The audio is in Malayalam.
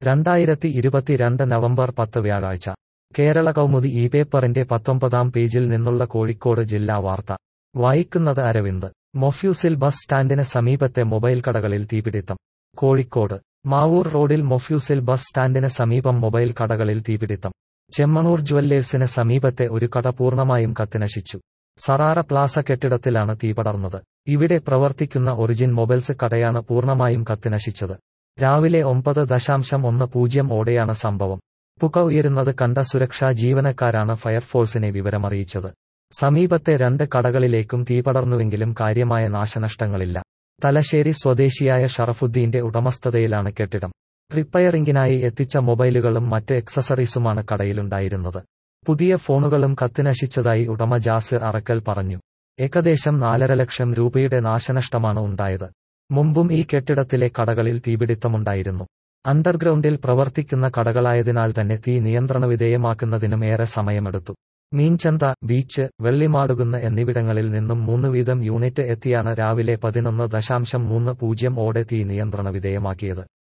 രണ്ടായിരത്തി ഇരുപത്തിരണ്ട് നവംബർ പത്ത് വ്യാഴാഴ്ച കേരള കൗമുദി ഈ പേപ്പറിന്റെ പത്തൊമ്പതാം പേജിൽ നിന്നുള്ള കോഴിക്കോട് ജില്ലാ വാർത്ത വായിക്കുന്നത് അരവിന്ദ് മൊഫ്യൂസിൽ ബസ് സ്റ്റാൻഡിന് സമീപത്തെ മൊബൈൽ കടകളിൽ തീപിടിത്തം കോഴിക്കോട് മാവൂർ റോഡിൽ മൊഫ്യൂസിൽ ബസ് സ്റ്റാൻഡിന് സമീപം മൊബൈൽ കടകളിൽ തീപിടിത്തം ചെമ്മണൂർ ജുവല്ലേഴ്സിന് സമീപത്തെ ഒരു കട പൂർണ്ണമായും കത്തിനശിച്ചു സറാറ പ്ലാസ കെട്ടിടത്തിലാണ് തീപടർന്നത് ഇവിടെ പ്രവർത്തിക്കുന്ന ഒറിജിൻ മൊബൈൽസ് കടയാണ് പൂർണ്ണമായും കത്തിനശിച്ചത് രാവിലെ ഒമ്പത് ദശാംശം ഒന്ന് പൂജ്യം ഓടെയാണ് സംഭവം പുക ഉയരുന്നത് കണ്ട സുരക്ഷാ ജീവനക്കാരാണ് ഫയർഫോഴ്സിനെ വിവരമറിയിച്ചത് സമീപത്തെ രണ്ട് കടകളിലേക്കും തീപടർന്നുവെങ്കിലും കാര്യമായ നാശനഷ്ടങ്ങളില്ല തലശ്ശേരി സ്വദേശിയായ ഷറഫുദ്ദീന്റെ ഉടമസ്ഥതയിലാണ് കെട്ടിടം റിപ്പയറിംഗിനായി എത്തിച്ച മൊബൈലുകളും മറ്റ് എക്സസറീസുമാണ് കടയിലുണ്ടായിരുന്നത് പുതിയ ഫോണുകളും കത്തിനശിച്ചതായി ഉടമ ജാസിർ അറക്കൽ പറഞ്ഞു ഏകദേശം നാലര ലക്ഷം രൂപയുടെ നാശനഷ്ടമാണ് ഉണ്ടായത് മുമ്പും ഈ കെട്ടിടത്തിലെ കടകളിൽ തീപിടിത്തമുണ്ടായിരുന്നു അണ്ടർഗ്രൗണ്ടിൽ പ്രവർത്തിക്കുന്ന കടകളായതിനാൽ തന്നെ തീ നിയന്ത്രണ വിധേയമാക്കുന്നതിനും ഏറെ സമയമെടുത്തു മീൻചന്ത ബീച്ച് വെള്ളിമാടുകുന്ന് എന്നിവിടങ്ങളിൽ നിന്നും മൂന്ന് വീതം യൂണിറ്റ് എത്തിയാണ് രാവിലെ പതിനൊന്ന് ദശാംശം മൂന്ന് പൂജ്യം ഓടെ തീ നിയന്ത്രണ വിധേയമാക്കിയത്